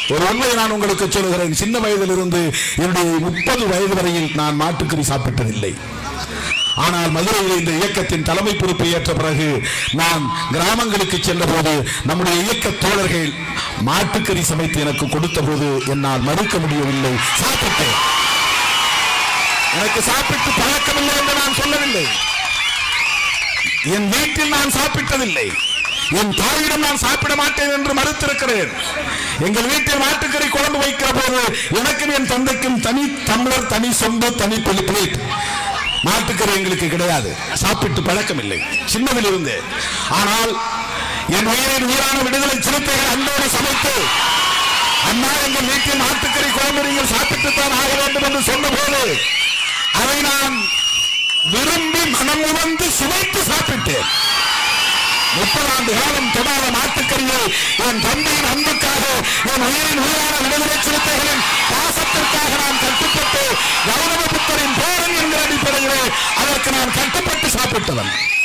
ஒரு உண்மையை நான் உங்களுக்கு சொல்கிறேன் சின்ன வயதிலிருந்து என்னுடைய முப்பது வயது வரையில் நான் மாட்டுக்கறி சாப்பிட்டதில்லை ஆனால் மதுரையில் இந்த இயக்கத்தின் தலைமை பொறுப்பை ஏற்ற பிறகு நான் கிராமங்களுக்கு சென்றபோது நம்முடைய இயக்க தோழர்கள் மாட்டுக்கறி சமைத்து எனக்கு கொடுத்த போது என்னால் மறுக்க முடியவில்லை சாப்பிட்டேன் எனக்கு சாப்பிட்டு பழக்கமில்லை என்று நான் சொல்லவில்லை என் வீட்டில் நான் சாப்பிட்டதில்லை என் தாயிடம் நான் சாப்பிட மாட்டேன் என்று மறுத்திருக்கிறேன் எங்கள் வீட்டில் மாட்டுக்கறி குழம்பு வைக்கிற போது எனக்கும் என் தந்தைக்கும் தனி டம்ளர் தனி சொம்பு தனி பிளே- பிளேட் மாட்டுக்கறி எங்களுக்கு கிடையாது சாப்பிட்டு பழக்கம் இல்லை சின்னதில் இருந்து ஆனால் என் உயிரின் உயிரான விடுதலை சிறுத்தைகள் அன்போடு சமைத்து அண்ணா எங்கள் வீட்டில் மாட்டுக்கறி குழம்பு நீங்கள் சாப்பிட்டுத்தான் ஆக வேண்டும் என்று சொன்னபோது அதை நான் விரும்பி மனம் உணர்ந்து சுவைத்து சாப்பிட்டேன் முப்பது ஆண்டு காலம் தொடாத மாட்டுக்கறியை என் தந்தையின் அன்புக்காக என் உயிரின் உயிரான விடுதலை சிறுத்தைகளின் பாசத்திற்காக நான் கட்டுப்பட்டு கௌரவ புத்தரின் பேரன் என்கிற அடிப்படையிலே அதற்கு நான் கட்டுப்பட்டு சாப்பிட்டவன்